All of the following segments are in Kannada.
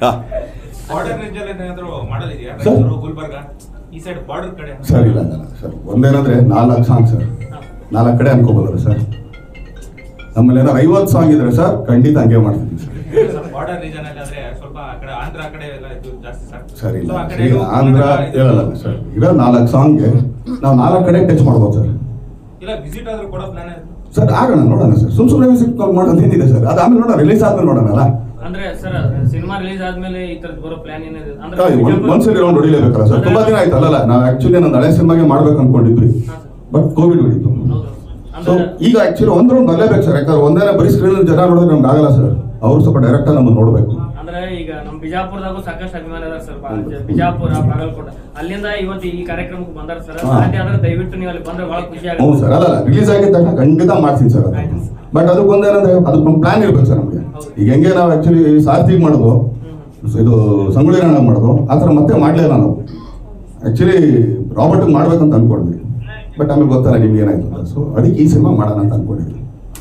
ಬಾರ್ಡರ್ ರೇಂಜ್ ಅಲ್ಲಿ ಏನಾದ್ರು ಮಾಡಲ್ ಇದೆಯಾ ಸರ್? ರಾಯಚೂರು ಗುಲ್ಬರ್ಗ ಈ ಸೈಡ್ ಬಾರ್ಡರ್ ಕಡೆ ಸರ್ ಇಲ್ಲ ಇಲ್ಲ ಸರ್ ಒಂದೇನಂದ್ರೆ ನಾಲ್ಕು ಸಾಂಗ್ ಸರ್ ನಾಲ್ಕು ಕಡೆ ಅನ್ಕೋಬೋದಲ್ಲ ಸರ್ ನಮ್ಮಲ್ಲಿ ಏನಾರು ಐವತ್ತು ಸಾಂಗ್ ಇದ್ರೆ ಸರ್ ಖಂಡಿತ ಹಂಗೆ ಮಾಡ್ತಿದ್ವಿ ಸರ್ ಬಾರ್ಡರ್ ರೀಜನ್ ಅಲ್ಲಿ ಆದ್ರೆ ಸ್ವಲ್ಪ ಆ ಕಡೆ ಆಂಧ್ರ ಆ ಕಡೆ ಎಲ್ಲ ಇದು ಜಾಸ್ತಿ ಸರ್ ಸರ್ ಇಲ್ಲ So, ಆ ಕಡೆ ಈಗ ಇದು ಆಂಧ್ರ ಗುಲ್ಬರ್ಗ ಇದು- ಹೇಳಲ್ಲ ಸರ್ ಇರೋ ನಾಲ್ಕು ಸಾಂಗ್ಗೆ ನಾವು ನಾಲ್ಕು ಕಡೆ ಟಚ್ ಮಾಡ್ಬೋದು ಸರ್ ಇಲ್ಲ ವಿಸಿಟ್ ಆದ್ರೂ ಕೊಡೋ ಪ್ಲಾನ್ ಇದೆ ಸರ್ ಆಗೋಣ ನೋಡೋಣ ಸರ್ ಸುಮ್ ಸುಮ್ಮನೆ ವಿಸಿಟ್ ಕಾಲ್ ಮಾಡೋದು ಏನಿದೆ ಸರ್ ಅದು ಆಮೇಲೆ ನೋಡೋಣ ರಿಲೀಸ್ ಆದ್ಮೇಲೆ ನೋಡೋಣಲ್ಲ ಅಂದ್ರೆ ಸರ್ ಸಿನಿಮಾ ರಿಲೀಸ್ ಆದ್ಮೇಲೆ ಈ ತರದ್ ಬರೋ ಪ್ಲಾನ್ ಏನಿದೆ ಆ, ಒಂದ್- ಒಂದ್ಸರಿ ರೌಂಡ್ ಹೊಡಿಲೇಬೇಕಲ್ಲ ಸರ್ ತುಂಬಾ ದಿನ ಆಯ್ತು ಅಲ್ಲಲ್ಲ ನಾವು ಆಕ್ಚುಲಿ ನನ್ನ ಹಳೆ ಸಿನಿಮಾಗೆ ಮಾಡ್ಬೇಕು ಅನ್ಕೊಂಡಿದ್ವಿ ಹಾ, ಸರ್. ಬಟ್ ಕೋವಿಡ್ ಹೊಡಿತು ಹೌದು ಸೊ ಅಂದ್ರೆ ಈಗ ಆಕ್ಚುಲಿ ಒಂದ್ ರೌಂಡ್ ಬರ್ಲೇಬೇಕು ಸರ್ ಯಾಕಂದ್ರೆ ಒಂದೇ ಬರೀ ಸ್ಕ್ರೀನ್ ಜನ ನೋಡಿದ್ರೆ ನಮ್ಗೆ ಆಗಲ್ಲ ಸರ್ ಅವ್ರು ಸ್ವಲ್ಪ ಡೈರೆಕ್ಟ್ ನಮ್ಮನ್ನು ನೋಡ್ಬೇಕು ಅಂದ್ರೆ ಈಗ ನಮ್ ಬಿಜಾಪುರದಾಗೂ ಸಾಕಷ್ಟು ಅಭಿಮಾನ ಅದಾರ ಸರ್ ಬಾ- ಬಿಜಾಪುರ ಬಾಗಲಕೋಟೆ ಅಲ್ಲಿಂದ ಇವತ್ತು ಈ ಕಾರ್ಯಕ್ರಮಕ್ಕೆ ಬಂದಾರ ಸರ್ ಹಾ. ಸಾಧ್ಯ ಆದ್ರೆ ದಯವಿಟ್ಟು ನೀವು ಅಲ್ಲಿ ಬಂದ್ರೆ ಬಹಳ ಖುಷಿ ಹ್ಞೂ ಆಗುತ್ತೆ ಸರ್ ಅಲ್ಲ ರಿಲೀಸ್ ಆಗಿದ ತಕ್ಷಣ ಖಂಡಿತ ಮಾಡ್ತೀನಿ ಸರ್ ಅದು ಆಯ್ತು. ಬಟ್ ಅದಕ್ಕೊಂದೇನಂದ್ರೆ ಅದಕ್ಕೊಂದು ಪ್ಲಾನ್ ಇರ್ಬೇಕು ಸರ್ ನಮಗೆ ಹೌದು. ಈಗ ಹೆಂಗೆ ನಾವು ಆಕ್ಚುಲಿ ಸಾರ್ಥಿಗೆ ಮಾಡೋದು ಹ್ಮ್. ಇದು ಸಂಗೊಳ್ಳಿ ರಾಣ ಮಾಡೋದು ಆ ಥರ ಮತ್ತೆ ಮಾಡಲಿಲ್ಲ ನಾವು ಆಕ್ಚುಲಿ ರಾಬರ್ಟ್ ಮಾಡ್ಬೇಕಂತ ಅನ್ಕೊಂಡ್ವಿ ಬಟ್ ಆಮೇಲೆ ಗೊತ್ತಲ್ಲ ನಿಮ್ಗೆ ಏನಾಯ್ತು ಅಂತ ಸೊ ಅದಕ್ಕೆ ಈ ಸಿನಿಮಾ ಮಾಡೋಣ ಅಂತ ಅನ್ಕೊಂಡಿದ್ವಿ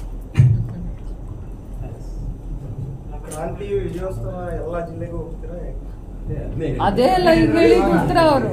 ಕ್ರಾಂತಿ ವಿಜಯೋತ್ಸವ ಎಲ್ಲ ಜಿಲ್ಲೆಗೂ ಹೋಗ್ತೀರಾ ಅದೇ ಅಲ್ಲ ಈಗ ಹೇಳಿದ ಉತ್ತರ ಅವರು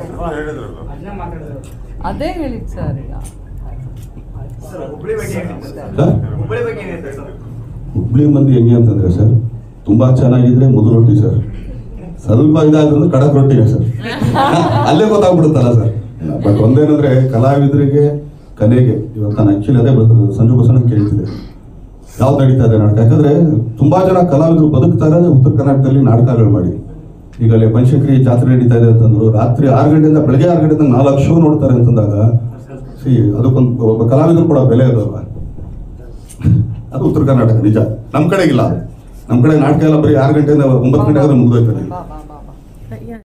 ಅದೇ ಹೇಳಿದ್ ಸರ್ ಈಗ ಸರ್ ಹುಬ್ಳಿ ಬಗ್ಗೆ ಏನಿದೆ ಸರ್ ಸರ್ ಹುಬ್ಳಿ ಬಗ್ಗೆ ಏನಿದೆ ಸರ್ ಹುಬ್ಳಿ ಮಂದಿ ಹೆಂಗೆ ಅಂತಂದ್ರೆ ಸರ್ ತುಂಬಾ ಚೆನ್ನಾಗಿದ್ರೆ ಮುದು ರೊಟ್ಟಿ ಸರ್ ಸ್ವಲ್ಪ ಇದಾದ್ರೆ ಕಡಕ್ ರೊಟ್ಟಿಗೆ ಸರ್ ಅಲ್ಲೇ ಗೊತ್ತಾಗ್ಬಿಡುತ್ತಲ್ಲ ಸರ್ ಬಟ್ ಒಂದೇನಂದ್ರೆ ಕಲಾವಿದರಿಗೆ ಕಲೆಗೆ ಇವತ್ತು ನಾನು ಆಕ್ಚುಲಿ ಅದೇ ಬ- ಸಂಜು ಬಸವಣ್ಣ ಕೇಳ್ತಿದ್ದೆ ಯಾವ್ದು ನಡೀತಾ ಇದೆ ನಾಟಕ ಯಾಕಂದ್ರೆ ತುಂಬಾ ಜನ ಕಲಾವಿದರು ಬದುಕ್ತಾ ಇರೋದೇ ಉತ್ತರ ಕರ್ನಾಟಕದಲ್ಲಿ ನಾಟಕಗಳು ಮಾಡಿ ಈಗ ಅಲ್ಲಿ ಬನಶಂಕರಿ ಜಾತ್ರೆ ನಡೀತಾ ಇದೆ ಅಂತಂದ್ರು ರಾತ್ರಿ ಆರು ಗಂಟೆಯಿಂದ ಬೆಳಗ್ಗೆ ಆರು ಗಂಟೆಯಿಂದ ನಾಲ್ಕು ಶೋ ನೋಡ್ತಾರೆ ಅಂತಂದಾಗ ಸಿ ಅದಕ್ಕೊಂದು ಒಬ್ಬ ಕಲಾವಿದರು ಕೂಡ ಬೆಲೆ ಅದಲ್ಲ ಅದು ಉತ್ತರ ಕರ್ನಾಟಕ ನಿಜ ನಮ್ಮ ಕಡೆಗಿಲ್ಲ ಅದು ನಮ್ಮ ಕಡೆ ನಾಟಕ ಎಲ್ಲ ಬರೀ ಆರು ಗಂಟೆಯಿಂದ ಒಂಬತ್ತು ಗಂಟೆ ಆದ್ರೆ ಮುಗಿದೋಯ್ತಾರೆ ಬಾ ಬಾ ಬಾ ಬಾ